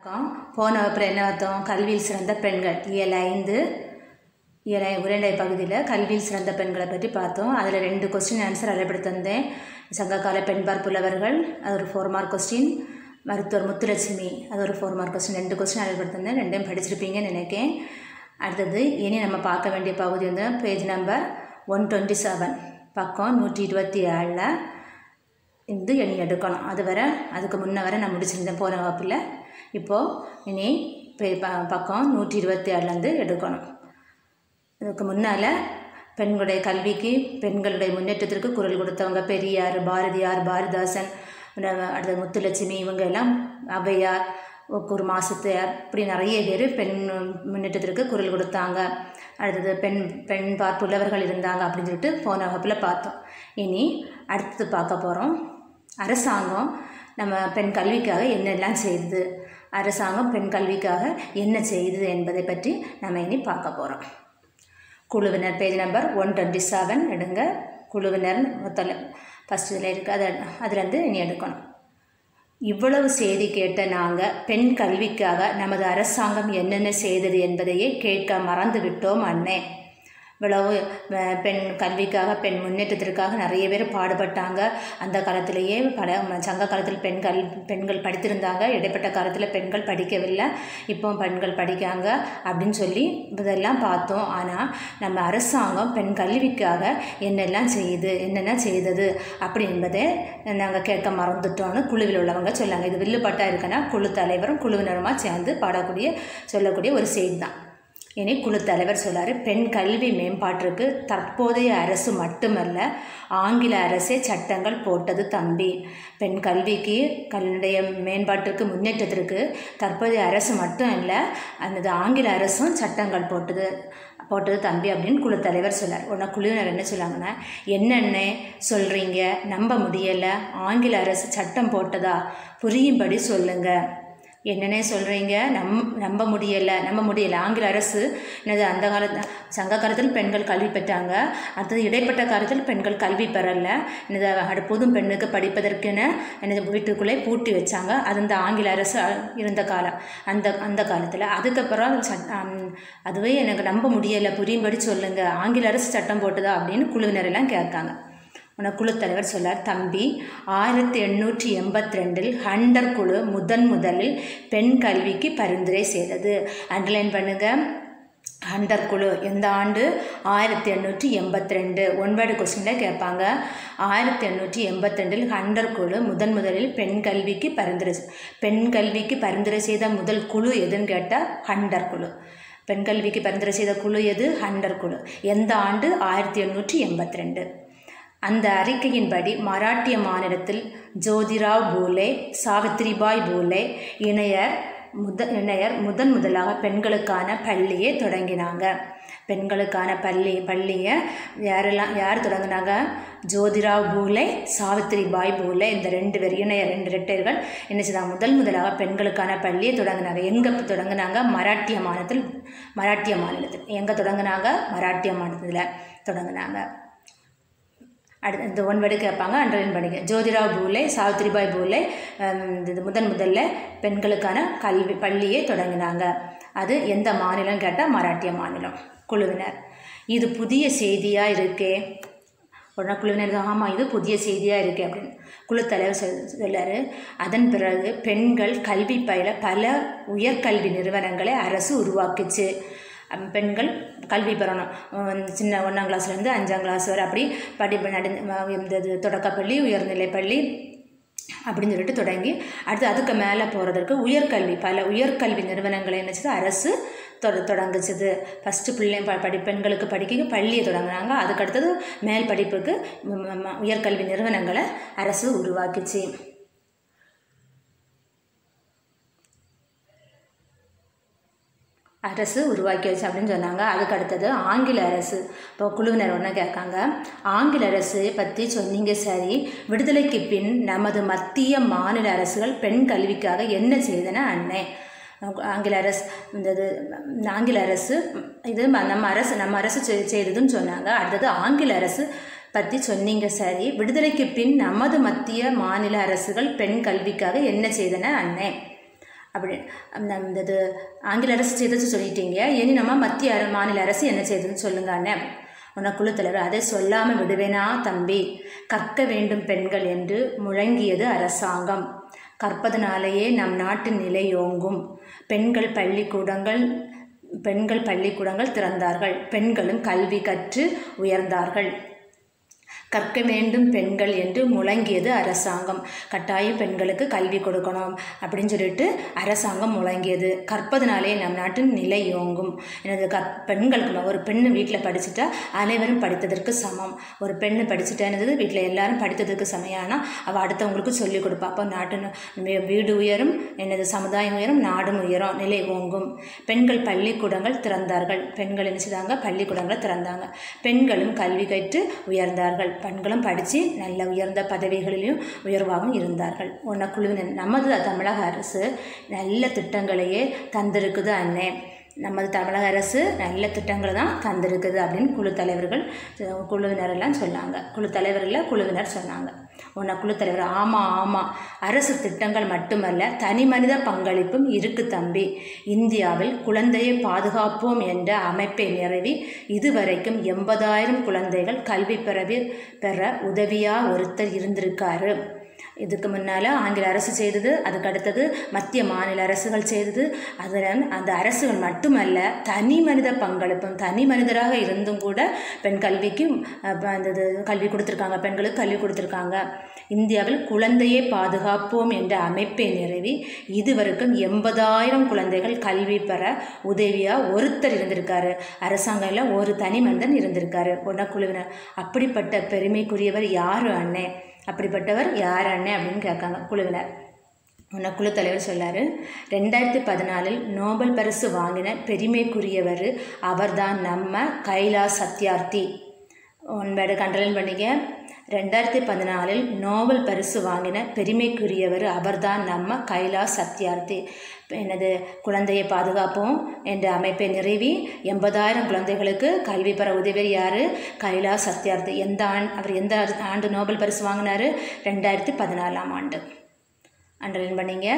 வணக்கம் போன வகுப்பில் என்ன பார்த்தோம் கல்வியில் சிறந்த பெண்கள் இயல் ஐந்து இயல் ஐ- உரைநடை பகுதியில் கல்வியில் சிறந்த பெண்களை பற்றி பார்த்தோம் அதில் ரெண்டு கொஸ்டின் ஆன்சர் அழைப்படி தந்தேன் சங்ககால பெண்பார் புலவர்கள் அது ஒரு ஃபோர் மார்க் கொஸ்டின் மருத்துவர் முத்துலட்சுமி அது ஒரு ஃபோர் மார்க் கொஸ்டின் ரெண்டு கொஸ்டின் அழைப்படி தந்தேன் ரெண்டையும் படிச்சிருப்பீங்கன்னு நினைக்கிறேன் அடுத்தது இனி நம்ம பார்க்க வேண்டிய பகுதி வந்து page number one twenty seven பக்கம் நூற்றி இருபத்தி ஏழில் இந்து எண்ணி எடுக்கணும் அது வரை அதுக்கு முன்ன வரை நான் முடிச்சிருந்தேன் போன வகுப்பில் இப்போது இனி பே- ப- பக்கம் நூற்றி இருபத்தி ஏழுலேருந்து எடுக்கணும் இதுக்கு முன்னால் பெண்களுடைய கல்விக்கு பெண்களுடைய முன்னேற்றத்திற்கு குரல் கொடுத்தவங்க பெரியார் பாரதியார் பாரதிதாசன் அப்புறம் அடுத்தது முத்துலட்சுமி இவங்க எல்லாம் ஔவையார் ஒக்கூர் மாசத்தையார் இப்படி நிறைய பேர் பெண் முன்னேற்றத்திற்கு குரல் கொடுத்தாங்க அடுத்தது பெண் பெண் பார்ப்புள்ளவர்கள் இருந்தாங்க அப்படின்னு சொல்லிட்டு போன வகுப்பில் பார்த்தோம் இனி அடுத்தது பார்க்க போகிறோம் அரசாங்கம் நம்ம பெண் கல்விக்காக என்னெல்லாம் செய்யுது அரசாங்கம் பெண் கல்விக்காக என்ன செய்யுது என்பதை பற்றி நம்ம இனி பார்க்க போகிறோம் குழுவினர் page number one twenty seven எடுங்க குழுவினர் மொத்தம் ஃபஸ்ட் இதில் இருக்குது அதை அதுலேருந்து இனி எடுக்கணும் இவ்வளவு செய்தி கேட்ட நாங்கள் பெண் கல்விக்காக நமது அரசாங்கம் என்னென்ன செய்தது என்பதையே கேட்க மறந்து விட்டோம் அண்ணே இவ்வளவு அஹ், பெண் கல்விக்காக பெண் முன்னேற்றத்திற்காக நிறைய பேர் பாடுபட்டாங்க அந்த காலத்திலேயே பல ம- சங்க காலத்தில் பெண்கள் பெண்கள் படித்திருந்தாங்க இடைப்பட்ட காலத்தில் பெண்கள் படிக்கவில்லை இப்போ பெண்கள் படிக்காங்க அப்படின்னு சொல்லி இதெல்லாம் பார்த்தோம் ஆனால் நம்ம அரசாங்கம் பெண் கல்விக்காக என்னெல்லாம் செய்யுது என்னென்ன செய்தது அப்படி என்பதை நாங்கள் கேட்க மறந்துட்டோம்னு குழுவில் உள்ளவங்க சொல்லாங்க இது வில்லுப்பட்டா இருக்குன்னா குழு தலைவரும் குழுவினருமா சேர்ந்து பாடக்கூடிய சொல்லக்கூடிய ஒரு செய்தி தான் இனி குழு தலைவர் சொல்லாரு பெண் கல்வி மேம்பாட்டிற்கு தற்போதைய அரசு மட்டுமல்ல ஆங்கில அரசே சட்டங்கள் போட்டது தம்பி பெண் கல்விக்கு கல்வியுடைய மேம்பாட்டிற்கு முன்னேற்றத்திற்கு தற்போதைய அரசு மட்டும் இல்லை அந்த ஆங்கில அரசும் சட்டங்கள் போட்டது போட்டது தம்பி அப்படின்னு குழு தலைவர் சொல்லார் உடனே குழுவினர் என்ன சொல்லாங்கன்னா என்னென்ன சொல்கிறீங்க நம்ப முடியலை ஆங்கில அரசு சட்டம் போட்டதா புரியும்படி சொல்லுங்கள் என்னன்னே சொல்கிறீங்க நம் நம்ப முடியலை நம்ப முடியலை ஆங்கில அரசு என்னது அந்த காலத்து சங்க காலத்தில் பெண்கள் கல்வி பெற்றாங்க அடுத்தது இடைப்பட்ட காலத்தில் பெண்கள் கல்வி பெறலை என்னது அடு புதும் பெண்ணுக்கு படிப்பதற்கென என்னது வீட்டுக்குள்ளே பூட்டி வச்சாங்க அது இந்த ஆங்கில அரசு அ- இருந்த காலம் அந்த அந்த காலத்தில் அதுக்கப்புறம் சட் ஆம், அதுவே எனக்கு நம்ப முடியலை புரியும்படி சொல்லுங்கள் ஆங்கில அரசு சட்டம் போட்டுதா அப்படின்னு குழுவினர் எல்லாம் கேட்காங்க உன குழுத்தலைவர் சொல்லார் தம்பி ஆயிரத்தி எண்ணூற்றி எண்பத்தி ரெண்டில் ஹண்டர் குழு முதன் முதலில் பெண் கல்விக்கு பரிந்துரை செய்தது அண்டர்லைன் பண்ணுங்க ஹண்டர் குழு எந்த ஆண்டு ஆயிரத்தி எண்ணூற்றி எண்பத்தி ரெண்டு ஒன்பது கொஸ்டினில் கேட்பாங்க ஆயிரத்தி எண்ணூற்றி எண்பத்தி ரெண்டில் ஹண்டர் குழு முதன் முதலில் பெண் கல்விக்கு பரிந்துரை செ- பெண் கல்விக்கு பரிந்துரை செய்த முதல் குழு எதுன்னு கேட்டால் ஹண்டர் குழு பெண் கல்விக்கு பரிந்துரை செய்த குழு எது ஹண்டர் குழு எந்த ஆண்டு ஆயிரத்தி எண்ணூற்றி எண்பத்தி ரெண்டு அந்த அறிக்கையின்படி மராட்டிய மாநிலத்தில் ஜோதிராவ் பூலே சாவித்ரிபாய் பூலே இணையர் முத இணையர் முதன் முதலாக பெண்களுக்கான பள்ளியை தொடங்கினாங்க பெண்களுக்கான பள்ளி பள்ளியை யாரெல்லாம் யார் தொடங்கினாங்க ஜோதிராவ் பூலே சாவித்ரிபாய் பூலே இந்த ரெண்டு பேர் இணையர் ரெண்டு ரெட்டையர்கள் என்ன செய்தாங்க முதல் முதலாக பெண்களுக்கான பள்ளியை தொடங்கினாங்க எங்கே தொடங்கினாங்க மராட்டிய மாநிலத்தில் மராட்டிய மாநிலத்தில் எங்கே தொடங்கினாங்க மராட்டிய மாநிலத்தில் தொடங்கினாங்க அடுத்து இந்த ஒன் வேர்டு கேட்பாங்க அண்டர்லைன் பண்ணிக்க ஜோதிராவ் பூலே சாவித்ரிபாய் பூலே ஹம், இது முதன் முதல்ல பெண்களுக்கான கல்வி பள்ளியை தொடங்கினாங்க அது எந்த மாநிலம் கேட்டால் மராட்டிய மாநிலம் குழுவினர் இது புதிய செய்தியாக இருக்கே உடனே குழுவினர் ஆமாம் இது புதிய செய்தியாக இருக்கே அப்படின்னு குழு தலைவர் சொல் சொல்லாரு அதன் பிறகு பெண்கள் கல்வி பயில பல உயர்கல்வி நிறுவனங்களை அரசு உருவாக்குச்சு அம், பெண்கள் கல்வி பெறணும் உம், சின்ன ஒன்றாம் கிளாஸ்லேருந்து அஞ்சாம் கிளாஸ் வரை அப்படி படிப்பு நடு இந்த இது தொடக்கப்பள்ளி உயர்நிலைப்பள்ளி அப்படின்னு சொல்லிட்டு தொடங்கி அடுத்து அதுக்கு மேலே போகிறதுக்கு உயர்கல்வி பல உயர்கல்வி நிறுவனங்களை என்னச்சது அரசு தொட தொடங்குச்சுது ஃபஸ்ட்டு பிள்ளை ப படி பெண்களுக்கு படிக்க பள்ளியை தொடங்குனாங்க அதுக்கு அடுத்தது மேல் படிப்புக்கு ம், ம், ம், உயர்கல்வி நிறுவனங்களை அரசு உருவாக்கிச்சு அரசு உருவாக்கியாச்சு அப்படின்னு சொன்னாங்க அதுக்கு அடுத்தது ஆங்கில அரசு இப்போ குழுவினர் ஒன்று கேட்காங்க ஆங்கில அரசு பற்றி சொன்னீங்க சரி விடுதலைக்கு பின் நமது மத்திய மாநில அரசுகள் பெண் கல்விக்காக என்ன செய்தன அண்ணே ஆங்கில அரசு இந்த இது ஆங்கில அரசு இது ம- நம்ம அரசு நம்ம அரசு செய்- செய்ததுன்னு சொன்னாங்க அடுத்தது ஆங்கில அரசு பற்றி சொன்னீங்க சரி விடுதலைக்கு பின் நமது மத்திய மாநில அரசுகள் பெண் கல்விக்காக என்ன செய்தன அண்ணே அப்படி அந்த இந்த இது ஆங்கில அரசு செய்தது சொல்லிட்டீங்க இனி நம்ம மத்திய அர- மாநில அரசு என்ன செய்ததுன்னு சொல்லுங்க அண்ணன் உன்னை குழுத்தலைவர் அதை சொல்லாமல் விடுவேனா தம்பி கற்க வேண்டும் பெண்கள் என்று முழங்கியது அரசாங்கம் கற்பதனாலேயே நம் நாட்டின் நிலையோங்கும் பெண்கள் பள்ளிக்கூடங்கள் பெண்கள் பள்ளிக்கூடங்கள் திறந்தார்கள் பெண்களும் கல்வி கற்று உயர்ந்தார்கள் கற்க வேண்டும் பெண்கள் என்று முழங்கியது அரசாங்கம் கட்டாயம் பெண்களுக்கு கல்வி கொடுக்கணும் அப்படின்னு சொல்லிட்டு அரசாங்கம் முழங்கியது கற்பதனாலே நம் நாட்டின் நிலை யோங்கும் எனது கற் பெண்களுக்கு ஒரு பெண்ணு வீட்டில் படிச்சுட்டா அனைவரும் படித்ததற்கு சமம் ஒரு பெண்ணு படிச்சுட்டானது வீட்டில் எல்லாரும் படித்ததற்கு சமையானா அவள் அடுத்தவங்களுக்கு சொல்லிக் கொடுப்பா அப்போ நாட்டு வீ- வீடு உயரும் எனது சமுதாயம் உயரும் நாடும் உயரும் நிலை ஓங்கும் பெண்கள் பள்ளிக்கூடங்கள் திறந்தார்கள் பெண்கள் என்ன செய்தாங்க பள்ளிக்கூடங்களை திறந்தாங்க பெண்களும் கல்வி கற்று உயர்ந்தார்கள் பெண்களும் படித்து நல்ல உயர்ந்த பதவிகளிலும் உயர்வாகவும் இருந்தார்கள் உன்னை குழுவினர் நமது தமிழக அரசு நல்ல திட்டங்களையே தந்திருக்குது அண்ணே நமது தமிழக அரசு நல்ல திட்டங்களை தான் தந்திருக்குது அப்படின்னு குழு தலைவர்கள் அஹ், குழுவினரெல்லாம் சொன்னாங்க குழு தலைவர்களில் குழுவினர் சொன்னாங்க உன்னை குழு தலைவர் ஆமாம் ஆமாம் அரசு திட்டங்கள் மட்டுமல்ல தனி மனித பங்களிப்பும் இருக்கு தம்பி இந்தியாவில் குழந்தையை பாதுகாப்போம் என்ற அமைப்பை நிறுவி இதுவரைக்கும் எண்பதாயிரம் குழந்தைகள் கல்வி பெறவே பெற உதவியாக ஒருத்தர் இருந்திருக்காரு இதுக்கு முன்னால் ஆங்கில அரசு செய்தது அதுக்கு அடுத்தது மத்திய மாநில அரசுகள் செய்தது அதில் அந்த அரசுகள் மட்டுமல்ல தனி மனித பங்களிப்பும் தனி மனிதராக இருந்தும் கூட பெண் கல்விக்கு அஹ், அந்த இது கல்வி கொடுத்துருக்காங்க பெண்களுக்கு கல்வி கொடுத்துருக்காங்க இந்தியாவில் குழந்தையை பாதுகாப்போம் என்ற அமைப்பை நிறுவி இதுவரைக்கும் எண்பதாயிரம் குழந்தைகள் கல்வி பெற உதவியாக ஒருத்தர் இருந்திருக்காரு அரசாங்கம்ல ஒரு தனி மனிதன் இருந்திருக்காரு குழுவினர் அப்படிப்பட்ட பெருமைக்குரியவர் யார் அண்ணே அப்படிப்பட்டவர் யார் அண்ணே அப்படின்னு கேட்காங்க குழுவினர் உன்னை குழு தலைவர் சொல்லாரு ரெண்டாயிரத்தி பதினாலில் நோபல் பரிசு வாங்கின பெருமைக்குரியவர் அவர்தான் நம்ம கைலாஸ் சத்யார்த்தி உண்மையோட கண்டலைன் பண்ணிக்க ரெண்டாயிரத்தி பதினாலில் நோபல் பரிசு வாங்கின பெருமைக்குரியவர் அவர்தான் நம்ம கைலாஸ் சத்யார்த்தி எனது குழந்தையை பாதுகாப்போம் என்ற அமைப்பை நிறுவி எண்பதாயிரம் குழந்தைகளுக்கு கல்வி பெற உதவியர் யார் கைலாஸ் சத்யார்த்தி எந்த ஆண்டு அவர் எந்த ஆண்டு நோபல் பரிசு வாங்கினார் ரெண்டாயிரத்தி பதினாலாம் ஆண்டு அண்டர்லைன் பண்ணீங்க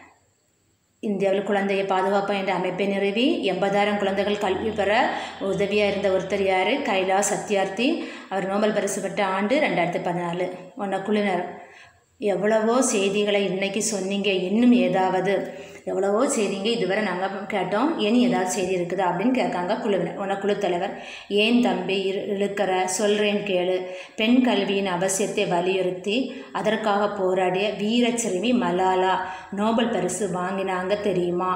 இந்தியாவில் குழந்தையை பாதுகாப்போம் என்ற அமைப்பை நிறுவி எண்பதாயிரம் குழந்தைகள் கல்வி பெற உதவியாக இருந்த ஒருத்தர் யார் கைலாஸ் சத்யார்த்தி அவர் நோபல் பரிசு பெற்ற ஆண்டு ரெண்டாயிரத்தி பதினாலு ஒன்றை குழுவினர் எவ்வளவோ செய்திகளை இன்னைக்கு சொன்னீங்க இன்னும் ஏதாவது எவ்வளவோ செய்திங்க இதுவரை நாங்கள் கேட்டோம் இனி ஏதாவது செய்தி இருக்குதா அப்படின்னு கேட்காங்க குழுவினர் உன குழு தலைவர் ஏன் தம்பி இரு இழுக்கிற சொல்கிறேன் கேளு பெண் கல்வியின் அவசியத்தை வலியுறுத்தி அதற்காக போராடிய வீரச்சிறுமி மலாலா நோபல் பரிசு வாங்கினாங்க தெரியுமா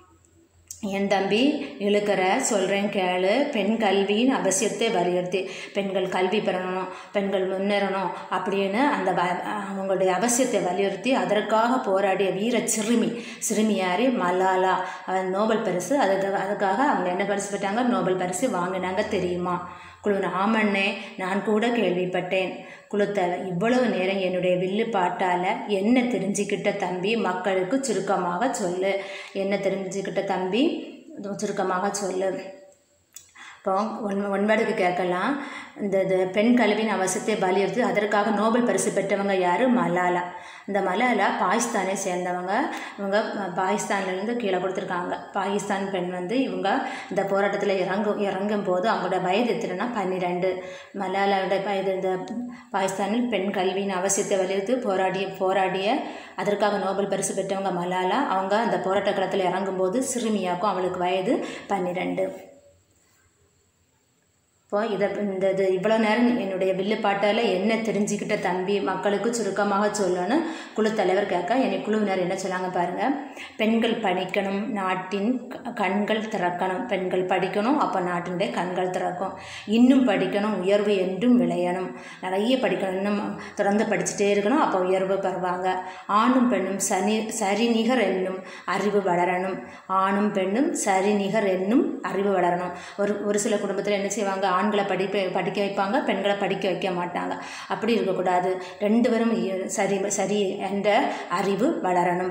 என் தம்பி இழுக்கிற சொல்கிறேன் கேளு பெண் கல்வியின் அவசியத்தை வலியுறுத்தி பெண்கள் கல்வி பெறணும் பெண்கள் முன்னேறணும் அப்படின்னு அந்த வ அவங்களுடைய அவசியத்தை வலியுறுத்தி அதற்காக போராடிய வீர சிறுமி சிறுமி யார் மலாலா அவ நோபல் பரிசு அதுக்கு அதுக்காக அவங்க என்ன பரிசு பெற்றாங்க நோபல் பரிசு வாங்கினாங்க தெரியுமா குழுவின் ஆமண்ணே நான் கூட கேள்விப்பட்டேன் குளுத்தலை இவ்வளவு நேரம் என்னுடைய வில்லு பாட்டால் என்ன தெரிஞ்சுக்கிட்ட தம்பி மக்களுக்கு சுருக்கமாக சொல்லு என்ன தெரிஞ்சுக்கிட்ட தம்பி சுருக்கமாக சொல்லு இப்போ ஒன் ஒன்பதுக்கு கேட்கலாம் இந்த இது பெண் கல்வியின் அவசியத்தை வலியுறுத்தி அதற்காக நோபல் பரிசு பெற்றவங்க யார் மலாலா இந்த மலாலா பாகிஸ்தானை சேர்ந்தவங்க இவங்க பாகிஸ்தான்லேருந்து கீழே கொடுத்துருக்காங்க பாகிஸ்தான் பெண் வந்து இவங்க இந்த போராட்டத்தில் இறங்கும் இறங்கும் போது அவங்களோட வயது எத்தனைனா பன்னிரெண்டு மலாலாவோட வயது இந்த பாகிஸ்தானில் பெண் கல்வியின் அவசியத்தை வலியுறுத்தி போராடிய போராடிய அதற்காக நோபல் பரிசு பெற்றவங்க மலாலா அவங்க அந்த போராட்ட களத்தில் இறங்கும்போது சிறுமியாக்கும் அவளுக்கு வயது பன்னிரெண்டு இப்போ இதை இந்த இது இவ்வளோ நேரம் என்னுடைய வில்லுப்பாட்டால் என்ன தெரிஞ்சுக்கிட்ட தம்பி மக்களுக்கு சுருக்கமாக சொல்லணும் குழு தலைவர் கேட்க என்னை குழுவினர் என்ன சொன்னாங்க பாருங்கள் பெண்கள் படிக்கணும் நாட்டின் க- கண்கள் திறக்கணும் பெண்கள் படிக்கணும் அப்போ நாட்டினுடைய கண்கள் திறக்கும் இன்னும் படிக்கணும் உயர்வு என்றும் விளையணும் நிறைய படிக்கணும் இன்னும் தொடர்ந்து படிச்சுட்டே இருக்கணும் அப்போ உயர்வு பெறுவாங்க ஆணும் பெண்ணும் சனி சரிநிகர் என்னும் அறிவு வளரணும் ஆணும் பெண்ணும் சரிநிகர் என்னும் அறிவு வளரணும் ஒரு ஒரு சில குடும்பத்தில் என்ன செய்வாங்க ஆண்களை படிப்ப படிக்க வைப்பாங்க பெண்களை படிக்க வைக்க மாட்டாங்க அப்படி இருக்கக்கூடாது ரெண்டு பேரும் இ- சரி சரி என்ற அறிவு வளரணும்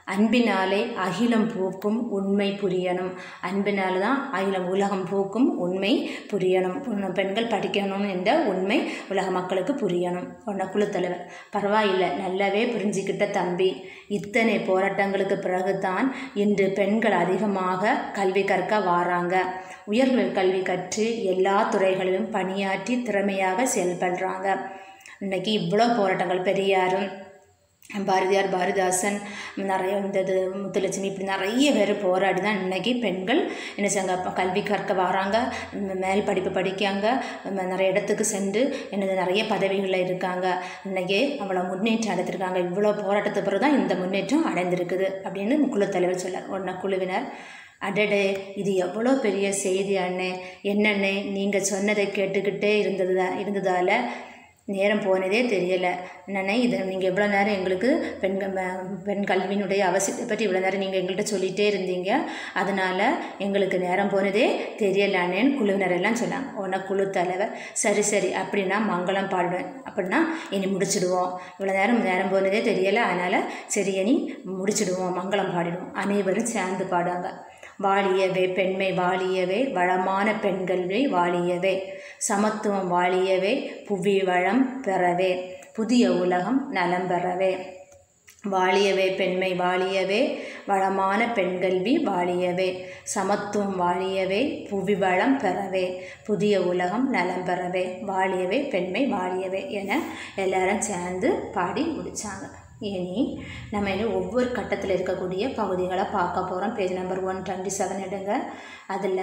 அன்பினாலே அகிலம் பூக்கும் உண்மை புரியணும் அன்பினால தான் அகிலம் உலகம் பூக்கும் உண்மை புரியணும் உன்ன பெண்கள் படிக்கணும் என்ற உண்மை உலக மக்களுக்கு புரியணும் உன்ன குழுத்தலைவர் பரவாயில்லை நல்லாவே புரிஞ்சுக்கிட்ட தம்பி இத்தனை போராட்டங்களுக்கு பிறகுதான் இன்று பெண்கள் அதிகமாக கல்வி கற்க வாராங்க உயர்நிலை கல்வி கற்று எல்லா துறைகளிலும் பணியாற்றி திறமையாக செயல்படுறாங்க இன்னைக்கு இவ்வளோ போராட்டங்கள் பெரியாரும் பாரதியார் பாரதிதாசன் நிறைய இந்த இது முத்துலட்சுமி இப்படி நிறைய பேர் போராடி தான் இன்றைக்கி பெண்கள் என்ன செய்யாங்க அப்ப கல்வி கற்க வராங்க ம், மேல் படிப்பு படிக்காங்க ம், நிறைய இடத்துக்கு சென்று என்னது நிறைய பதவிகளில் இருக்காங்க இன்றைக்கி அவ்வளோ முன்னேற்றம் அடைந்திருக்காங்க இவ்வளோ போராட்டத்துக்கு பிறகு தான் இந்த முன்னேற்றம் அடைந்திருக்குது அப்படின்னு குழு தலைவர் சொல்லார் ஒன்று குழுவினர் அடடே இது எவ்வளோ பெரிய செய்தி அண்ணே என்னண்ணே நீங்கள் சொன்னதை கேட்டுக்கிட்டே இருந்தது இருந்ததால் நேரம் போனதே தெரியலை என்னண்ணே இது நீங்கள் இவ்வளோ நேரம் எங்களுக்கு பெண் பெண் கல்வியினுடைய அவசியத்தை பற்றி இவ்வளோ நேரம் நீங்கள் எங்கள்கிட்ட சொல்லிகிட்டே இருந்தீங்க அதனால் எங்களுக்கு நேரம் போனதே தெரியலானேன்னு குழுவினர் எல்லாம் சொன்னாங்க உடனே குழு தலைவர் சரி சரி அப்படின்னா மங்களம் பாடுவேன் அப்படின்னா இனி முடிச்சிடுவோம் இவ்வளோ நேரம் நேரம் போனதே தெரியலை அதனால் சரி இனி முடிச்சிடுவோம் மங்களம் பாடிடுவோம் அனைவரும் சேர்ந்து பாடுவாங்க வாழியவே பெண்மை வாழியவே வளமான பெண்கல்வி வாழியவே சமத்துவம் வாழியவே புவி வளம் பெறவே புதிய உலகம் நலம் பெறவே வாழியவே பெண்மை வாழியவே வளமான பெண்கல்வி வாழியவே சமத்துவம் வாழியவே புவி வளம் பெறவே புதிய உலகம் நலம் பெறவே வாழியவே பெண்மை வாழியவே என எல்லாரும் சேர்ந்து பாடி முடித்தாங்க இனி நம்ம இனி ஒவ்வொரு கட்டத்தில் இருக்கக்கூடிய பகுதிகளை பார்க்க போகிறோம் page number one twenty seven எடுங்க அதில்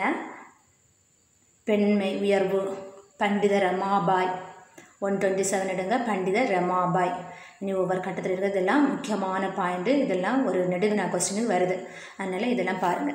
பெண்மை உயர்வு Pandita Ramabai one twenty seven எடுங்க பண்டித ரமாபாய் இனி ஒவ்வொரு கட்டத்தில் இருக்கிறதெல்லாம் முக்கியமான பாயிண்ட்டு இதெல்லாம் ஒரு நெடுவினா கொஸ்டினுக்கு வருது அதனால் இதெல்லாம் பாருங்கள்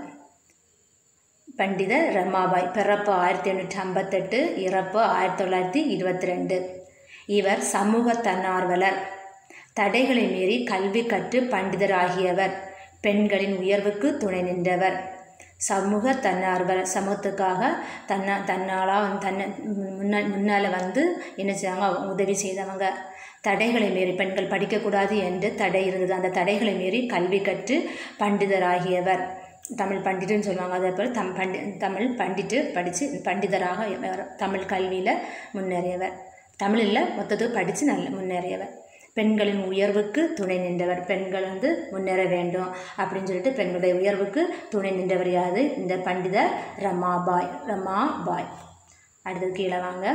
பண்டித ரமாபாய் பிறப்பு ஆயிரத்தி எண்ணூற்றி ஐம்பத்தெட்டு இறப்பு ஆயிரத்தி தொள்ளாயிரத்தி இருபத்தி ரெண்டு இவர் சமூக தன்னார்வலர் தடைகளை மீறி கல்வி கற்று பண்டிதராகியவர் பெண்களின் உயர்வுக்கு துணை நின்றவர் சமூக தன்னார்வலர் சமூகத்துக்காக தன்னா தன்னாலாக தன்னை முன்ன முன்னால் வந்து என்ன செய்வாங்க உதவி செய்தவங்க தடைகளை மீறி பெண்கள் படிக்கக்கூடாது என்று தடை இருந்தது அந்த தடைகளை மீறி கல்வி கற்று பண்டிதராகியவர் தமிழ் பண்டிட்டுன்னு சொல்லுவாங்க அதே போல் தம் பண்டி தமிழ் பண்டிட்டு படித்து பண்டிதராக இவர் தமிழ் கல்வியில் முன்னேறியவர் தமிழில் மொத்தத்துக்கு படித்து நல்ல முன்னேறியவர் பெண்களின் உயர்வுக்கு துணை நின்றவர் பெண்கள் வந்து முன்னேற வேண்டும் அப்படின்னு சொல்லிட்டு பெண்களுடைய உயர்வுக்கு துணை நின்றவர் யாரு இந்த பண்டித ரமாபாய் ரமாபாய் அடுத்தது கீழே வாங்க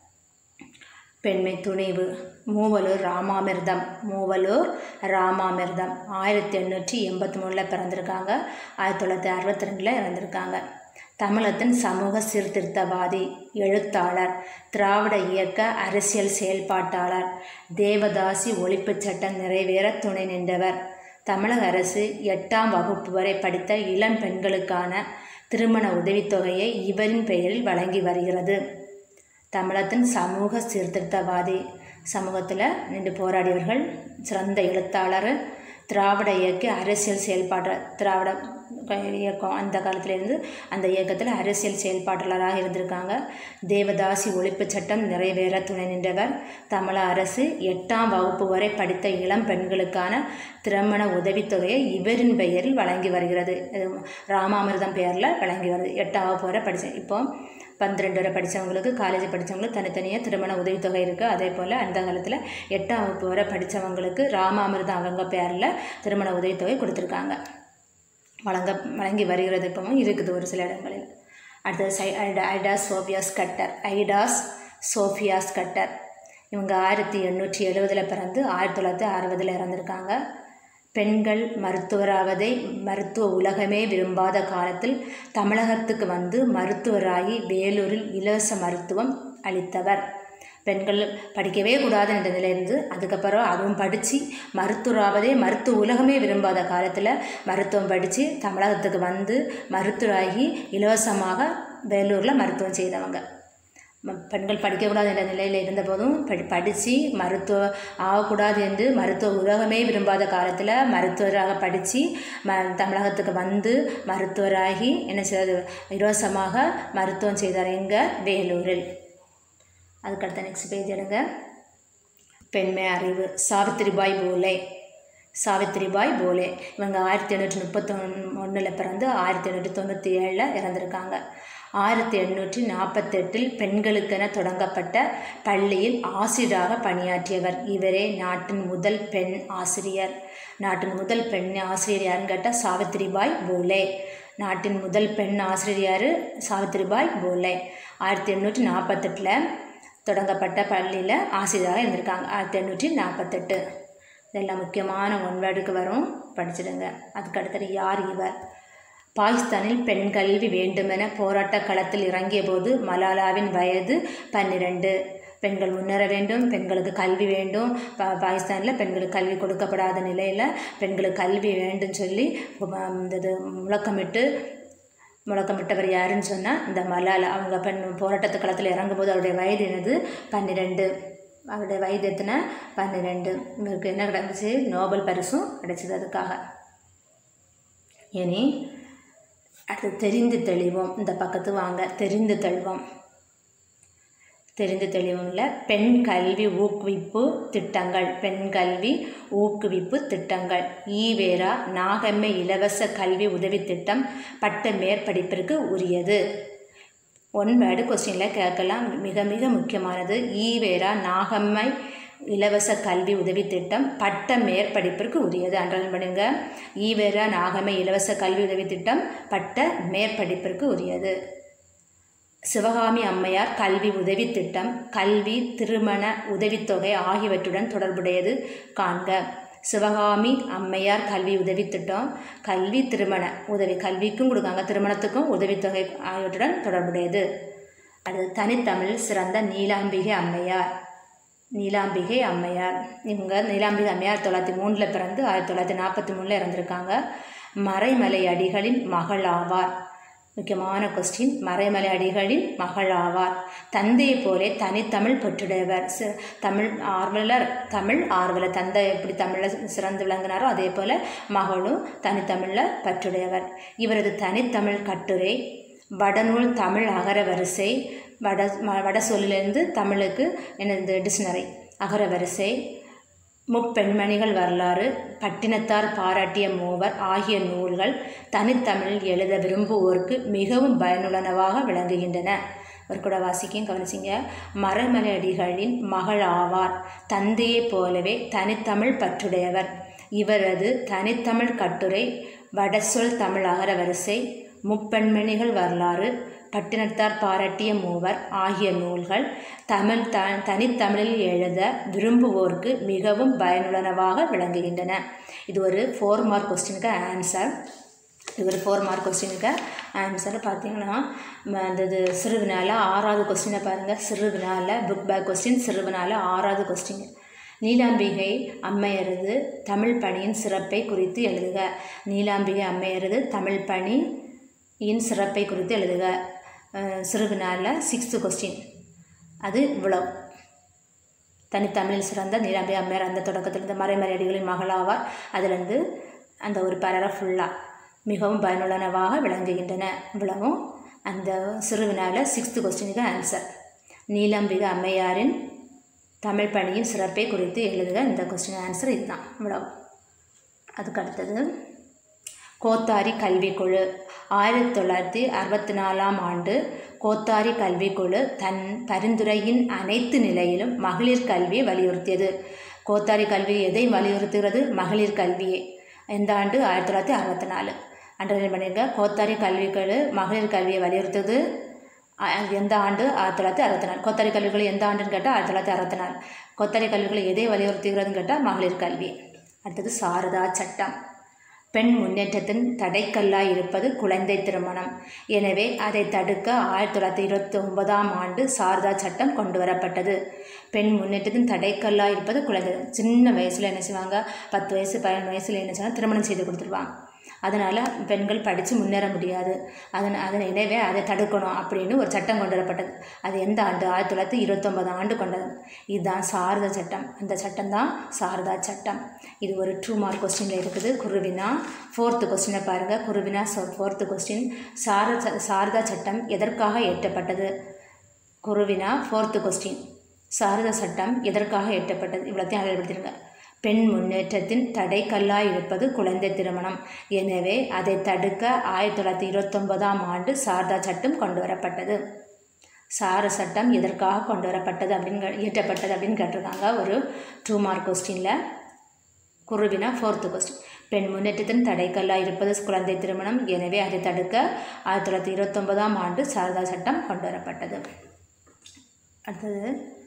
பெண்மை துணிவு மூவலூர் ராமாமிர்தம் மூவலூர் ராமாமிர்தம் ஆயிரத்தி எண்ணூற்றி எண்பத்தி மூணில் பிறந்திருக்காங்க ஆயிரத்தி தொள்ளாயிரத்தி அறுபத்தி ரெண்டில் இறந்திருக்காங்க தமிழகத்தின் சமூக சீர்திருத்தவாதி எழுத்தாளர் திராவிட இயக்க அரசியல் செயல்பாட்டாளர் தேவதாசி ஒழிப்புச் சட்டம் நிறைவேற துணை நின்றவர் தமிழக அரசு எட்டாம் வகுப்பு வரை படித்த இளம் பெண்களுக்கான திருமண உதவித்தொகையை இவரின் பெயரில் வழங்கி வருகிறது தமிழகத்தின் சமூக சீர்திருத்தவாதி சமூகத்தில் நின்று போராடியவர்கள் சிறந்த எழுத்தாளர் திராவிட இயக்க அரசியல் செயல்பாட்டு திராவிட இயக்கம் அந்த காலத்திலேருந்து அந்த இயக்கத்தில் அரசியல் செயல்பாட்டாளராக இருந்திருக்காங்க தேவதாசி ஒழிப்புச் சட்டம் நிறைவேற துணை நின்றவர் தமிழக அரசு எட்டாம் வகுப்பு வரை படித்த இளம் பெண்களுக்கான திருமண உதவித்தொகையை இவரின் பெயரில் வழங்கி வருகிறது இது ராமாமிர்தம் பெயரில் வழங்கி வருது எட்டாம் வகுப்பு வரை படித்தேன் இப்போ பன்னிரெண்டு வரை படித்தவங்களுக்கு காலேஜ் படித்தவங்களுக்கு தனித்தனியாக திருமண உதவித்தொகை இருக்குது அதே போல் அந்த காலத்தில் எட்டாம் வகுப்பு வரை படித்தவங்களுக்கு ராமாமிர்தம் அவங்க பேரில் திருமண உதவித்தொகை கொடுத்துருக்காங்க வழங்க வழங்கி வருகிறது இப்பவும் இருக்குது ஒரு சில இடங்களில் அடுத்தது சை Ida Idas Sophias Scudder Idas Sophias Scudder இவங்க ஆயிரத்தி எண்ணூற்றி எழுபதில் பிறந்து ஆயிரத்தி தொள்ளாயிரத்தி அறுபதில் இறந்துருக்காங்க பெண்கள் மருத்துவராவதை மருத்துவ உலகமே விரும்பாத காலத்தில் தமிழகத்துக்கு வந்து மருத்துவராகி வேலூரில் இலவச மருத்துவம் அளித்தவர் பெண்கள் படிக்கவே கூடாது என்ற நிலையிலிருந்து அதுக்கப்புறம் அதுவும் படித்து மருத்துவராவதே மருத்துவ உலகமே விரும்பாத காலத்தில் மருத்துவம் படித்து தமிழகத்துக்கு வந்து மருத்துவராகி இலவசமாக வேலூரில் மருத்துவம் செய்தவங்க ம- பெண்கள் படிக்கக்கூடாது என்ற நிலையில் இருந்தபோதும் படி படித்து மருத்துவ ஆகக்கூடாது என்று மருத்துவ உலகமே விரும்பாத காலத்தில் மருத்துவராக படித்து ம தமிழகத்துக்கு வந்து மருத்துவராகி என்ன செய்வது இலவசமாக மருத்துவம் செய்தார் எங்கே வேலூரில் அதுக்கடுத்த நெக்ஸ்ட் பேஜ் எடுங்க பெண்மை அறிவு சாவித்திரிபாய் பூலே சாவித்திரிபாய் போலே இவங்க ஆயிரத்தி எண்ணூற்றி முப்பத்தி ஒன்றில் பிறந்து ஆயிரத்தி எண்ணூற்றி தொண்ணூற்றி ஏழில் இறந்துருக்காங்க ஆயிரத்தி எண்ணூற்றி நாற்பத்தெட்டில் பெண்களுக்கென தொடங்கப்பட்ட பள்ளியில் ஆசிரியராக பணியாற்றியவர் இவரே நாட்டின் முதல் பெண் ஆசிரியர் நாட்டின் முதல் பெண் ஆசிரியர் யாருன்னு கேட்டால் சாவித்திரிபாய் போலே நாட்டின் முதல் பெண் ஆசிரியர் யார் சாவித்திரிபாய் போலே ஆயிரத்தி எண்ணூற்றி நாற்பத்தெட்டில் தொடங்கப்பட்ட பள்ளியில் ஆசிரியராக இருந்திருக்காங்க ஆயிரத்தி எண்ணூற்றி நாற்பத்தெட்டு இதெல்லாம் முக்கியமான ஒன் வேர்டுக்கு வரும் படிச்சிடுங்க அதுக்கு அடுத்தது யார் இவர் பாகிஸ்தானில் பெண் கல்வி வேண்டுமென போராட்ட களத்தில் இறங்கிய போது மலாலாவின் வயது பன்னிரண்டு பெண்கள் முன்னேற வேண்டும் பெண்களுக்கு கல்வி வேண்டும் பா பாகிஸ்தானில் பெண்களுக்கு கல்வி கொடுக்கப்படாத நிலையில் பெண்களுக்கு கல்வி வேண்டும் சொல்லி இந்த இது முழக்கமிட்டு முழக்கமிட்டவர் யாருன்னு சொன்னால் இந்த மலாலா அவங்க பெண் போராட்டத்து களத்தில் இறங்கும்போது அவருடைய வயது என்னது பன்னிரெண்டு அவருடைய வயது எத்தனை பன்னிரெண்டு இவருக்கு என்ன கிடந்துச்சு நோபல் பரிசும் கிடைச்சது அதுக்காக இனி அடுத்து தெரிந்து தெளிவோம் இந்த பக்கத்து வாங்க தெரிந்து தெளிவோம் தெரிந்து தெளிவும்ல பெண் கல்வி ஊக்குவிப்பு திட்டங்கள் பெண் கல்வி ஊக்குவிப்பு திட்டங்கள் ஈவேரா நாகம்மை இலவச கல்வி உதவி திட்டம் பட்ட மேற்படிப்பிற்கு உரியது ஒன் வேர்டு கொஸ்டினில் கேட்கலாம் மிக மிக முக்கியமானது ஈவேரா நாகம்மை இலவச கல்வி உதவி திட்டம் பட்ட மேற்படிப்பிற்கு உரியது அண்டர்லைன் பண்ணுங்க ஈவேரா நாகம்மை இலவச கல்வி உதவி திட்டம் பட்ட மேற்படிப்பிற்கு உரியது சிவகாமி அம்மையார் கல்வி உதவி திட்டம் கல்வி திருமண உதவித்தொகை ஆகியவற்றுடன் தொடர்புடையது காண்க சிவகாமி அம்மையார் கல்வி உதவி திட்டம் கல்வி திருமண உதவி கல்விக்கும் கொடுக்காங்க திருமணத்துக்கும் உதவித்தொகை ஆகியவற்றுடன் தொடர்புடையது அது தனித்தமிழ் சிறந்த நீலாம்பிகை அம்மையார் நீலாம்பிகை அம்மையார் இவங்க நீலாம்பிகை அம்மையார் தொள்ளாயிரத்தி மூணில் பிறந்து ஆயிரத்தி தொள்ளாயிரத்தி நாற்பத்தி மூணில் இறந்துருக்காங்க மறைமலை அடிகளின் மகள் ஆவார் முக்கியமான கொஸ்டின் மறைமலை அடிகளின் மகள் ஆவார் தந்தையை போலே தனித்தமிழ் பெற்றுடையவர் சி- தமிழ் ஆர்வலர் தமிழ் ஆர்வலர் தந்தை எப்படி தமிழில் சிறந்து விளங்கினாரோ அதே போல் மகளும் தனித்தமிழில் பற்றுடையவர் இவரது தனித்தமிழ் கட்டுரை வடநூல் தமிழ் அகர வரிசை வட ம- வட சொல்லிலிருந்து தமிழுக்கு எனது டிக்ஷனரி அகர வரிசை முப்பெண்மணிகள் வரலாறு பட்டினத்தார் பாராட்டிய மூவர் ஆகிய நூல்கள் தனித்தமிழில் எழுத விரும்புவோருக்கு மிகவும் பயனுள்ளனவாக விளங்குகின்றன ஒரு கூட வாசிக்கையும் கவனிச்சிங்க மறைமலை அடிகளின் மகள் ஆவார் தந்தையைப் போலவே தனித்தமிழ் பற்றுடையவர் இவரது தனித்தமிழ் கட்டுரை வடசொல் தமிழ் அகர வரிசை முப்பெண்மணிகள் வரலாறு பட்டினத்தார் பாராட்டிய மூவர் ஆகிய நூல்கள் தமிழ் த தனித்தமிழில் எழுத விரும்புவோருக்கு மிகவும் பயனுள்ளனவாக விளங்குகின்றன இது ஒரு ஃபோர் மார்க் கொஸ்டினுக்கு ஆன்சர் இது ஒரு ஃபோர் மார்க் கொஸ்டினுக்கு ஆன்சர் பார்த்தீங்கன்னா ம, அந்த இது சிறுவினால ஆறாவது கொஸ்டினை பாருங்கள் சிறுவினால புக் பேக் கொஸ்டின் சிறுவினால ஆறாவது கொஸ்டின் நீலாம்பிகை அம்மையரது தமிழ் பணியின் சிறப்பை குறித்து எழுதுக நீலாம்பிகை அம்மையரது தமிழ் பணியின் சிறப்பை குறித்து எழுதுக அஹ், சிறுவினால சிக்ஸ்த்து கொஸ்டின் அது இவ்வளோ தனித்தமிழில் சிறந்த நீலாம்பி அம்மையார் அந்த தொடக்கத்திலிருந்து மறைமறை அடிகளின் மகளாவார் அதிலிருந்து அந்த ஒரு பேரா ஃபுல்லாக மிகவும் பயனுள்ளனவாக விளங்குகின்றன இவ்வளவும் அந்த சிறுவினால சிக்ஸ்த்து கொஸ்டினுக்கு ஆன்சர் நீலாம்பிகை அம்மையாரின் தமிழ் பணியின் சிறப்பை குறித்து எழுதுக இந்த கொஸ்டின் ஆன்சர் இதுதான் இவ்வளவு அதுக்கு அடுத்தது கோத்தாரி கல்விக்குழு ஆயிரத்தி தொள்ளாயிரத்தி அறுபத்தி நாலாம் ஆண்டு கோத்தாரி கல்விக்குழு தன் பரிந்துரையின் அனைத்து நிலையிலும் மகளிர் கல்வியை வலியுறுத்தியது கோத்தாரி கல்வி எதை வலியுறுத்துகிறது மகளிர் கல்வியை எந்த ஆண்டு ஆயிரத்தி தொள்ளாயிரத்தி அறுபத்தி நாலு அண்டர்லைன் பண்ணியிருக்க கோத்தாரி கல்விக்குழு மகளிர் கல்வியை வலியுறுத்துது அ- அது எந்த ஆண்டு ஆயிரத்தி தொள்ளாயிரத்தி அறுபத்தி நாலு கொத்தரி கல்விகள் எந்த ஆண்டுன்னு கேட்டால் ஆயிரத்தி தொள்ளாயிரத்தி அறுபத்தி நாலு கொத்தரி கல்விகளை எதை வலியுறுத்துகிறதுன்னு கேட்டால் மகளிர் கல்வி அடுத்தது சாரதா சட்டம் பெண் முன்னேற்றத்தின் தடைக்கல்லாய் இருப்பது குழந்தை திருமணம் எனவே அதை தடுக்க ஆயிரத்தி தொள்ளாயிரத்தி இருபத்தி ஒன்பதாம் ஆண்டு சாரதா சட்டம் கொண்டு வரப்பட்டது பெண் முன்னேற்றத்தின் தடைக்கல்லாய் இருப்பது குழந்தை சின்ன வயசில் என்ன செய்வாங்க பத்து வயசு பதினொன்று வயசில் என்ன செய்வாங்க திருமணம் செய்து கொடுத்துருவாங்க அதனால் பெண்கள் படித்து முன்னேற முடியாது அதன் அதன் எனவே அதை தடுக்கணும் அப்படின்னு ஒரு சட்டம் கொண்டு வரப்பட்டது அது எந்த ஆண்டு ஆயிரத்தி தொள்ளாயிரத்தி இருபத்தொன்பதாம் ஆண்டு கொண்டது இதுதான் சாரதா சட்டம் அந்த சட்டம் தான் சாரதா சட்டம் இது ஒரு டூ மார்க் கொஸ்டினில் இருக்குது குருவினா ஃபோர்த்து கொஸ்டினை பாருங்கள் குருவினா ஃபோர்த்து கொஸ்டின் சாரதா சாரதா சட்டம் எதற்காக இயற்றப்பட்டது குருவினா ஃபோர்த்து கொஸ்டின் சாரதா சட்டம் எதற்காக இயற்றப்பட்டது இவ்வளோத்தையும் அடையாளப்படுத்திடுங்க பெண் முன்னேற்றத்தின் தடைக்கல்லாய் இருப்பது குழந்தை திருமணம் எனவே அதை தடுக்க ஆயிரத்தி தொள்ளாயிரத்தி இருபத்தொன்பதாம் ஆண்டு சாரதா சட்டம் கொண்டு வரப்பட்டது சார சட்டம் எதற்காக கொண்டு வரப்பட்டது அப்படின்னு கே- இயற்றப்பட்டது அப்படின்னு கேட்டிருக்காங்க ஒரு டூ மார்க் கொஸ்டினில் குருவினா ஃபோர்த்து கொஸ்டின் பெண் முன்னேற்றத்தின் தடைக்கல்லாக இருப்பது குழந்தை திருமணம் எனவே அதை தடுக்க ஆயிரத்தி தொள்ளாயிரத்தி இருபத்தொன்பதாம் ஆண்டு சாரதா சட்டம் கொண்டு வரப்பட்டது அடுத்தது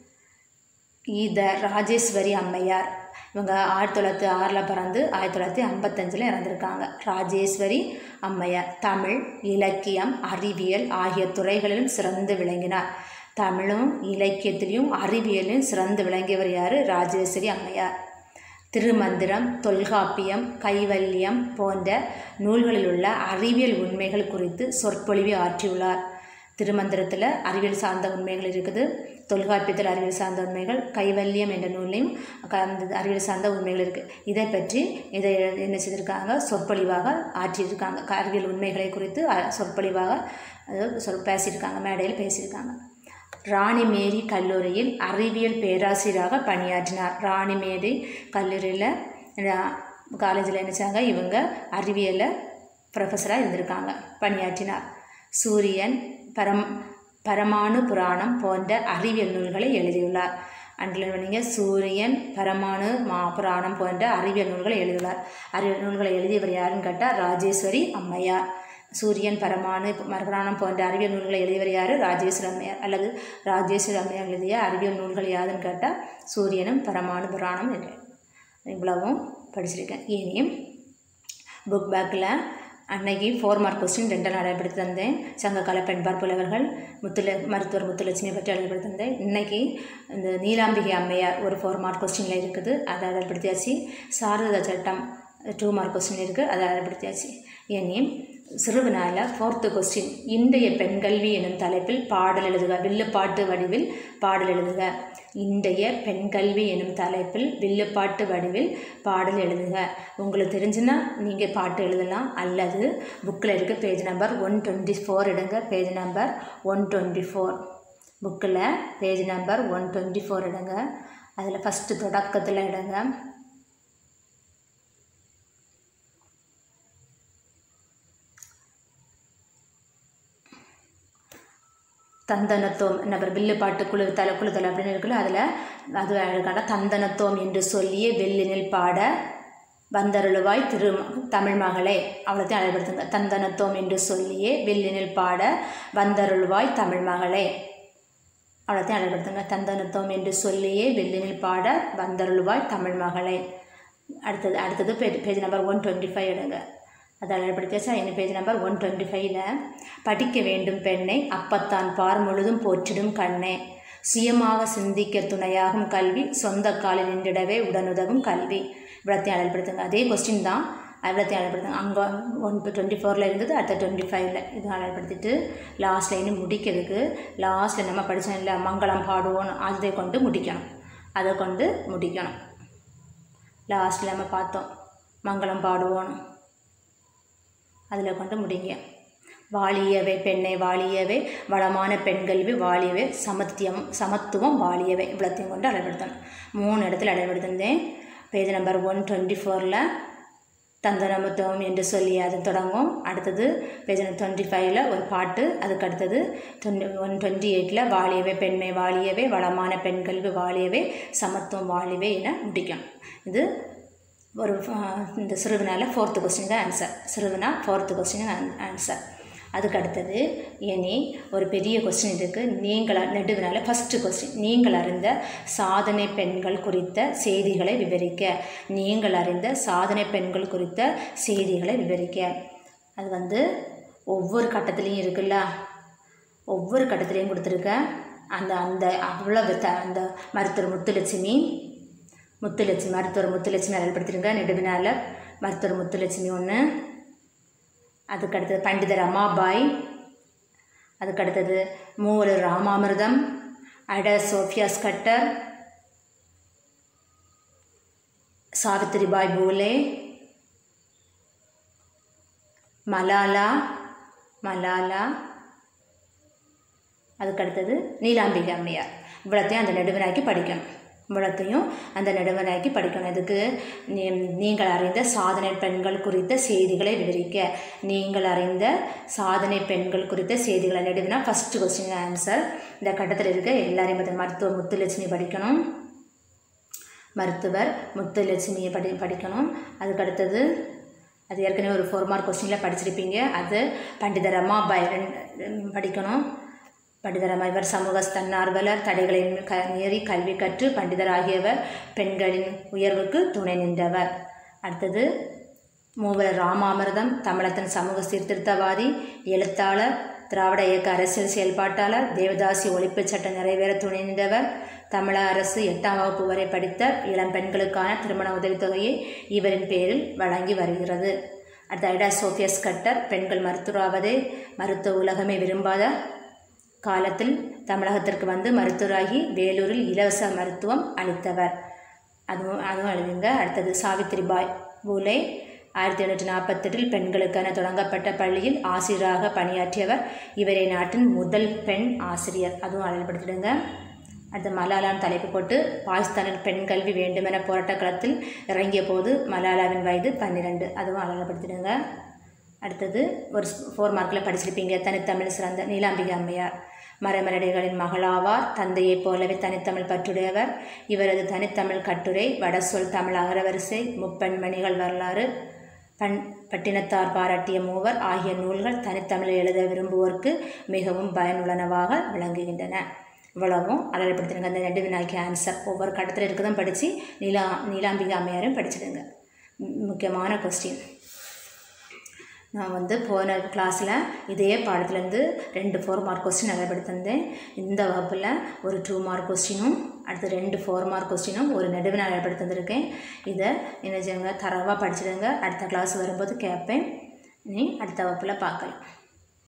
ஈத ராஜேஸ்வரி அம்மையார் இவங்க ஆயிரத்தி தொள்ளாயிரத்தி ஆறில் பிறந்து ஆயிரத்தி தொள்ளாயிரத்தி ஐம்பத்தஞ்சில் இறந்துருக்காங்க ராஜேஸ்வரி அம்மையார் தமிழ் இலக்கியம் அறிவியல் ஆகிய துறைகளிலும் சிறந்து விளங்கினார் தமிழும் இலக்கியத்திலையும் அறிவியலையும் சிறந்து விளங்கியவர் யார் ராஜேஸ்வரி அம்மையார் திருமந்திரம் தொல்காப்பியம் கைவல்யம் போன்ற நூல்களில் உள்ள அறிவியல் உண்மைகள் குறித்து சொற்பொழிவு ஆற்றியுள்ளார் திருமந்திரத்தில் அறிவியல் சார்ந்த உண்மைகள் இருக்குது தொல்காப்பியத்தில் அறிவியல் சார்ந்த உண்மைகள் கைவல்யம் என்ற நூல்லையும் க- அந்த அறிவியல் சார்ந்த உண்மைகள் இருக்குது இதை பற்றி இதை என்ன செய்திருக்காங்க சொற்பொழிவாக ஆற்றியிருக்காங்க க- அறிவியல் உண்மைகளை குறித்து அ- சொற்பொழிவாக அதாவது சொல் பேசியிருக்காங்க மேடையில் பேசியிருக்காங்க ராணிமேரி கல்லூரியில் அறிவியல் பேராசிரியராக பணியாற்றினார் ராணிமேரி கல்லூரியில் காலேஜில் நினச்சாங்க இவங்க அறிவியலில் ப்ரொஃபஸராக இருந்திருக்காங்க பணியாற்றினார் சூரியன் பரம் பரமாணு புராணம் போன்ற அறிவியல் நூல்களை எழுதியுள்ளார் அண்டில் பண்ணிங்க சூரியன் பரமாணு மா புராணம் போன்ற அறிவியல் நூல்களை எழுதியுள்ளார் அறிவியல் நூல்களை எழுதியவர் யாருன்னு கேட்டால் ராஜேஸ்வரி அம்மையார் சூரியன் பரமானு மரபுராணம் போன்ற அறிவியல் நூல்களை எழுதியவர் யார் ராஜேஸ்வரி அம்மையார் அல்லது ராஜேஸ்வரி அம்மையார் எழுதிய அறிவியல் நூல்கள் யாருன்னு கேட்டால் சூரியனும் பரமானு புராணம் என்று இவ்வளவும் படிச்சிருக்கேன் இனியும் புக் பேக்கில் அன்னைக்கு ஃபோர் மார்க் கொஸ்டின் ரெண்டு நாள் எழுதப்படுத்தி தந்தேன் சங்ககால பெண்பார் புலவர்கள் முத்துல மருத்துவர் முத்துலட்சுமியை பற்றி எழுதப்படுத்தி தந்தேன் இன்னைக்கு இந்த நீலாம்பிகை அம்மையார் ஒரு ஃபோர் மார்க் கொஸ்டினில் இருக்குது அதை எழுதப்படுத்தியாச்சு சாரதா சட்டம் டூ மார்க் கொஸ்டின் இருக்குது அதை எழுதப்படுத்தியாச்சு இனி சிறுவினால ஃபோர்த்து கொஸ்டின் இன்றைய பெண்கல்வி எனும் தலைப்பில் பாடல் எழுதுக வில்லுப்பாட்டு வடிவில் பாடல் எழுதுக இன்றைய பெண்கல்வி எனும் தலைப்பில் வில்லுப்பாட்டு வடிவில் பாடல் எழுதுக உங்களுக்கு தெரிஞ்சுன்னா நீங்கள் பாட்டு எழுதலாம் அல்லது புக்கில் இருக்க page number one twenty four எடுங்க page number one twenty four புக்கில் page number one twenty four எடுங்க அதில் ஃபஸ்ட்டு தொடக்கத்தில் எடுங்க தந்தனத்தோம் நபர் வில்லு பாட்டு குழு தலை குழு தலை அப்படின்னு இருக்குல்ல அதில் அது அழகான தந்தனத்தோம் என்று சொல்லியே வெள்ளினில் பாட வந்தருளுவாய் திரு தமிழ் மகளே அவ்வளோத்தையும் அழகுபடுத்துங்க தந்தனத்தோம் என்று சொல்லியே வெள்ளினில் பாட வந்தருளுவாய் தமிழ் மகளே அவ்வளோத்தையும் அழகுபடுத்துங்க தந்தனத்தோம் என்று சொல்லியே வெள்ளினில் பாட வந்தருளுவாய் தமிழ் மகளே அடுத்தது அடுத்தது page page number one twenty five எடுங்க அதை அழகுபடுத்தியாச்சா என்ன பேஜ் நம்பர் ஒன் டுவெண்ட்டி ஃபைவ்ல படிக்க வேண்டும் பெண்ணை அப்பத்தான் பார் முழுதும் போற்றிடும் கண்ணே சுயமாக சிந்திக்க துணையாகும் கல்வி சொந்த காலில் நின்றிடவே உடனுதவும் கல்வி இவ்வளோத்தையும் அழகுபடுத்துங்க அதே கொஸ்டின் தான் இவ்வளோத்தையும் அழகுபடுத்துங்க அங்கே ஒன் டுவெண்ட்டி ஃபோரில் இருந்தது அடுத்த டுவெண்ட்டி ஃபைவ்ல இது அழகுபடுத்திட்டு லாஸ்ட் லைன் முடிக்கிறதுக்கு லாஸ்ட்டில் நம்ம படித்தோம் இல்லை மங்களம் பாடுவோம் அதை கொண்டு முடிக்கணும் அதை கொண்டு முடிக்கணும் லாஸ்ட்டில் நம்ம பார்த்தோம் மங்களம் பாடுவோம் அதில் கொண்டு முடிங்க வாழியவே பெண்ணை வாழியவே வளமான பெண்கல்வி வாழியவே சமத்தியம் சமத்துவம் வாழியவே இவ்வளோத்தையும் கொண்டு அளவெடுத்தணும் மூணு இடத்துல அளவெடுத்திருந்தேன் பேஜ் நம்பர் ஒன் டுவெண்ட்டி ஃபோரில் தந்தனமுத்துவம் என்று சொல்லி அது தொடங்கும் அடுத்தது பேஜ் நம்பர் டுவெண்ட்டி ஃபைவ்ல ஒரு பாட்டு அதுக்கு அடுத்தது டுவெண்ட்டி ஒன் டுவெண்ட்டி எயிட்டில் வாழியவே பெண்மை வாழியவே வளமான பெண்கல்வி வாழியவே சமத்துவம் வாழியவே என முடிக்கும் இது ஒரு அஹ், இந்த சிறுவினால ஃபோர்த்து கொஸ்டின் தான் ஆன்சர் சிறுவினா ஃபோர்த்து கொஸ்டின் ஆன்சர் அதுக்கு அடுத்தது இனி ஒரு பெரிய கொஸ்டின் இருக்குது நீங்கள் அ- நெடுவினால ஃபஸ்ட்டு கொஸ்டின் நீங்கள் அறிந்த சாதனை பெண்கள் குறித்த செய்திகளை விவரிக்க நீங்கள் அறிந்த சாதனை பெண்கள் குறித்த செய்திகளை விவரிக்க அது வந்து ஒவ்வொரு கட்டத்துலேயும் இருக்குல்ல ஒவ்வொரு கட்டத்துலேயும் கொடுத்துருக்கேன் அந்த அந்த அவ்வளவு த அந்த மருத்துவர் முத்துலட்சுமி முத்துலட்சுமி மருத்துவர் முத்துலட்சுமி அழல்படுத்திருங்க நெடுவினால மருத்துவர் முத்துலட்சுமி ஒன்று அதுக்கு அடுத்தது பண்டிதர் அம்மாபாய் அதுக்கு அடுத்தது மூவலர் ராமாமிர்தம் அட சோஃபியா ஸ்கட்டர் சாவித்திரிபாய் பூலே மலாலா மலாலா அதுக்கு அடுத்தது நீலாம்பிகை அம்மையார் இவ்வளோத்தையும் அந்த நெடுவினாக்கி படிக்கணும் இவ்வளத்தையும் அந்த நெடுவனாக்கி படிக்கணும் இதுக்கு நீ நீங்கள் அறிந்த சாதனை பெண்கள் குறித்த செய்திகளை விவரிக்க நீங்கள் அறிந்த சாதனை பெண்கள் குறித்த செய்திகளை நெடுவினா ஃபஸ்ட்டு கொஸ்டின் ஆன்சர் இந்த கட்டத்தில் இருக்க எல்லாரையும் பற்றி மருத்துவ முத்துலட்சுமி படிக்கணும் மருத்துவர் முத்துலட்சுமியை படி படிக்கணும் அதுக்கு அடுத்தது அது ஏற்கனவே ஒரு ஃபோர் மார்க் கொஸ்டினில் படிச்சிருப்பீங்க அது பண்டித ரமாபாய் ரெண்டு படிக்கணும் பண்டிதர் இவர் சமூக தன்னார்வலர் தடைகளை க மீறி கல்வி கற்று பண்டிதர் ஆகியவர் பெண்களின் உயர்வுக்கு துணை நின்றவர் அடுத்தது மூவர் ராமாமிர்தம் தமிழத்தின் சமூக சீர்திருத்தவாதி எழுத்தாளர் திராவிட இயக்க அரசியல் செயல்பாட்டாளர் தேவதாசி ஒழிப்புச் சட்டம் நிறைவேற துணை நின்றவர் தமிழக அரசு எட்டாம் வகுப்பு வரை படித்த இளம் பெண்களுக்கான திருமண உதவித்தொகையை இவரின் பேரில் வழங்கி வருகிறது அடுத்த ஐடா சோஃபியஸ் கட்டர் பெண்கள் மருத்துவராவதே மருத்துவ உலகமே விரும்பாத காலத்தில் தமிழகத்திற்கு வந்து மருத்துவராகி வேலூரில் இலவச மருத்துவம் அளித்தவர் அதுவும் அதுவும் எழுதுங்க அடுத்தது சாவித்திரிபாய் பூலே ஆயிரத்தி எண்ணூற்றி நாற்பத்தெட்டில் பெண்களுக்கென தொடங்கப்பட்ட பள்ளியில் ஆசிரியராக பணியாற்றியவர் இவரே நாட்டின் முதல் பெண் ஆசிரியர் அதுவும் அழல்படுத்திடுங்க அடுத்து மலாலான் தலைப்பு போட்டு பாகிஸ்தானில் பெண் கல்வி வேண்டுமென போராட்ட களத்தில் இறங்கிய போது மலாலாவின் வயது பன்னிரெண்டு அதுவும் அழல்படுத்திடுங்க அடுத்தது ஒரு ஃபோர் மார்க்கில் படிச்சிருப்பீங்க தனித்தமிழ் சிறந்த நீலாம்பிகை அம்மையார் மரமரடிகளின் மகளாவார் தந்தையைப் போலவே தனித்தமிழ் பற்றுடையவர் இவரது தனித்தமிழ் கட்டுரை வடசொல் தமிழ் அகரவரிசை முப்பெண்மணிகள் வரலாறு பண் பட்டினத்தார் பாராட்டிய மூவர் ஆகிய நூல்கள் தனித்தமிழில் எழுத விரும்புவோருக்கு மிகவும் பயனுள்ளனவாக விளங்குகின்றன இவ்வளவும் அழகப்படுத்திடுங்க அந்த ரெண்டு வினாய்க்கு ஆன்சர் ஒவ்வொரு கட்டத்தில் இருக்கதான் படித்து நீலா நீலாம்பிகை அம்மையாரையும் படிச்சிடுங்க முக்கியமான கொஸ்டின் நான் வந்து போன கிளாஸில் இதே பாடத்துலேருந்து ரெண்டு ஃபோர் மார்க் கொஸ்டின் நிறைவேற்றி தந்தேன் இந்த வகுப்பில் ஒரு டூ மார்க் கொஸ்டினும் அடுத்து ரெண்டு ஃபோர் மார்க் கொஸ்டினும் ஒரு நடுவில் நிறைவேற்றி தந்திருக்கேன் இதை என்ன செய்யுங்க தரவாக படிச்சிடுங்க அடுத்த கிளாஸ் வரும்போது கேட்பேன் இனி அடுத்த வகுப்பில் பார்க்கலாம்